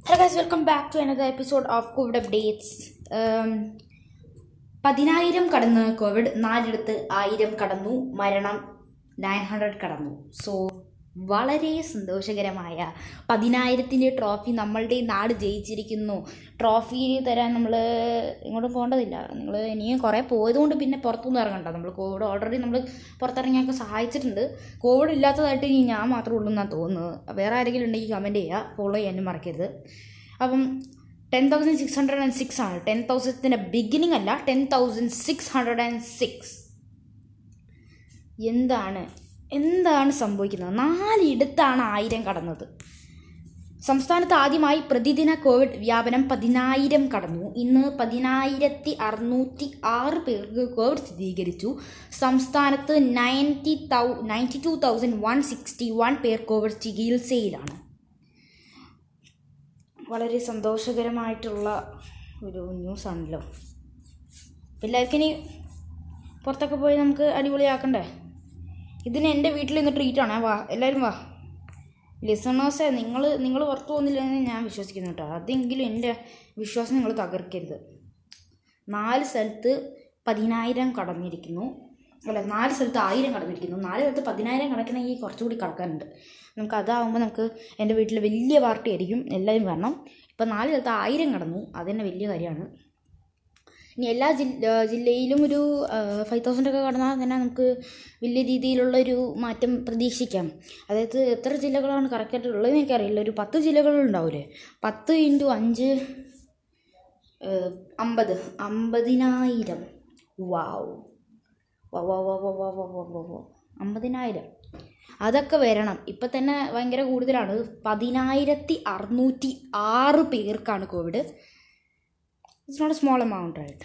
hello guys welcome back to another episode of Covid updates പതിനായിരം കടന്ന് Covid നാലിടത്ത് ആയിരം കടന്നു മരണം നയൻ ഹൺഡ്രഡ് കടന്നു സോ വളരെ സന്തോഷകരമായ പതിനായിരത്തിൻ്റെ ട്രോഫി നമ്മളുടെ നാട് ജയിച്ചിരിക്കുന്നു ട്രോഫി തരാൻ നമ്മൾ ഇങ്ങോട്ടും പോകേണ്ടതില്ല നിങ്ങൾ ഇനിയും കുറേ പോയതുകൊണ്ട് പിന്നെ പുറത്തൊന്നും ഇറങ്ങണ്ട നമ്മൾ കോവിഡ് ഓൾറെഡി നമ്മൾ പുറത്തിറങ്ങിയൊക്കെ സഹായിച്ചിട്ടുണ്ട് കോവിഡ് ഇല്ലാത്തതായിട്ട് ഇനി ഞാൻ മാത്രമേ ഉള്ളൂ എന്നാണ് തോന്നുന്നത് വേറെ ആരെങ്കിലും ഉണ്ടെങ്കിൽ കമൻറ്റ് ചെയ്യുക ഫോളോ ചെയ്യാനും മറക്കരുത് അപ്പം ten thousand six hundred and six ആണ് ടെൻ തൗസൻഡിൻ്റെ ബിഗിനിങ് അല്ല ten thousand six hundred and six എന്താണ് എന്താണ് സംഭവിക്കുന്നത് നാലിടത്താണ് ആയിരം കടന്നത് സംസ്ഥാനത്ത് ആദ്യമായി പ്രതിദിന കോവിഡ് വ്യാപനം പതിനായിരം കടന്നു ഇന്ന് പതിനായിരത്തി അറുന്നൂറ്റി ആറ് പേർക്ക് കോവിഡ് സ്ഥിരീകരിച്ചു സംസ്ഥാനത്ത് ninety thou ninety two thousand one sixty one പേർ കോവിഡ് ചികിത്സയിലാണ് വളരെ സന്തോഷകരമായിട്ടുള്ള ഒരു ന്യൂസാണല്ലോ എല്ലാവർക്കും ഇനി പുറത്തൊക്കെ പോയി നമുക്ക് അടിപൊളിയാക്കണ്ടേ ഇതിന് എൻ്റെ വീട്ടിൽ ഇന്ന് ട്രീറ്റ് ആണേ വാ എല്ലാവരും വാ ലിസണേഴ്സെ നിങ്ങൾ നിങ്ങൾ പുറത്ത് പോകുന്നില്ലെന്ന് ഞാൻ വിശ്വസിക്കുന്നു കേട്ടോ അതെങ്കിലും എൻ്റെ വിശ്വാസം നിങ്ങൾ തകർക്കരുത് നാല് സ്ഥലത്ത് പതിനായിരം കടന്നിരിക്കുന്നു അല്ല നാല് സ്ഥലത്ത് ആയിരം കടന്നിരിക്കുന്നു നാല് സ്ഥലത്ത് പതിനായിരം കടക്കണമെങ്കിൽ കുറച്ചുകൂടി കടക്കാനുണ്ട് നമുക്ക് അതാവുമ്പോൾ നമുക്ക് എൻ്റെ വീട്ടിൽ വലിയ പാർട്ടി ആയിരിക്കും എല്ലാവരും വരണം ഇപ്പം നാല് സ്ഥലത്ത് ആയിരം കടന്നു അതുതന്നെ വലിയ കാര്യമാണ് ഇനി എല്ലാ ജില്ല ജില്ലയിലും ഒരു ഫൈവ് തൗസൻഡ് ഒക്കെ കടന്നാൽ തന്നെ നമുക്ക് വലിയ രീതിയിലുള്ള ഒരു മാറ്റം പ്രതീക്ഷിക്കാം അതായത് എത്ര ജില്ലകളാണ് കറക്റ്റായിട്ട് ഉള്ളതെന്ന് എനിക്കറിയില്ല ഒരു പത്ത് ജില്ലകളുണ്ടാവില്ലേ പത്ത് ഇൻറ്റു അഞ്ച് അമ്പത് അമ്പതിനായിരം വാവ് വാ വാ വാ വാ വാ വാ വാ വാ വാ അമ്പതിനായിരം അതൊക്കെ വരണം ഇപ്പം തന്നെ ഭയങ്കര കൂടുതലാണ് പതിനായിരത്തി അറുന്നൂറ്റി ആറ് പേർക്കാണ് Covid it's not a small amount ആയിട്ട്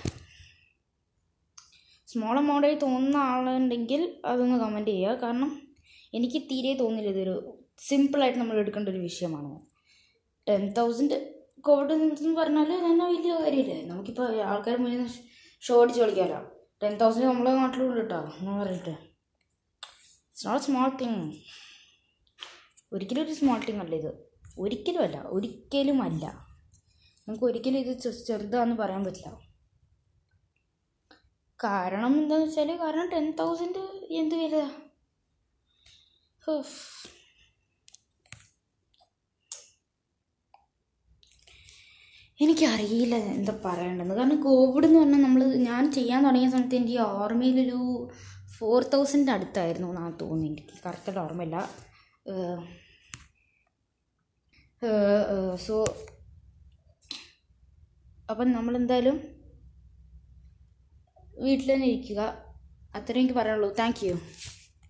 സ്മോൾ എമൗണ്ട് ആയി തോന്നുന്ന ആളുണ്ടെങ്കിൽ അതൊന്ന് കമൻറ്റ് ചെയ്യുക കാരണം എനിക്ക് തീരെ തോന്നില്ല ഇതൊരു സിമ്പിളായിട്ട് നമ്മൾ എടുക്കേണ്ട ഒരു വിഷയമാണ് ടെൻ തൗസൻഡ് കോവിഡ് എന്ന് പറഞ്ഞാൽ തന്നെ വലിയ കാര്യമില്ലേ നമുക്കിപ്പോൾ ആൾക്കാർ മുന്നിൽ ഷോ അടിച്ച് കളിക്കാമല്ലോ ടെൻ തൗസൻഡ് നമ്മളെ നാട്ടിലുണ്ട് കേട്ടോ എന്ന് പറഞ്ഞിട്ട് ഇറ്റ്സ് നോട്ട് സ്മോൾ തിങ് ഒരിക്കലും ഒരു സ്മോൾ തിങ് അല്ല ഇത് ഒരിക്കലും അല്ല ഒരിക്കലും അല്ല നമുക്ക് ഒരിക്കലും ഇത് ചെറുതാന്ന് പറയാൻ പറ്റില്ല കാരണം എന്താണെന്ന് വെച്ചാൽ കാരണം ടെൻ തൗസൻഡ് എന്ത് വില എനിക്കറിയില്ല എന്താ പറയേണ്ടത് കാരണം കോവിഡ് എന്ന് പറഞ്ഞാൽ നമ്മൾ ഞാൻ ചെയ്യാൻ തുടങ്ങിയ സമയത്ത് എനിക്ക് ഓർമ്മയിലൊരു ഫോർ തൗസൻഡ് അടുത്തായിരുന്നു എന്നാണ് തോന്നുന്നു എനിക്ക് കറക്റ്റായിട്ട് ഓർമ്മയില്ല സോ അപ്പം നമ്മളെന്തായാലും വീട്ടിൽ തന്നെ ഇരിക്കുക അത്രയും എനിക്ക് പറയാനുള്ളൂ താങ്ക് യു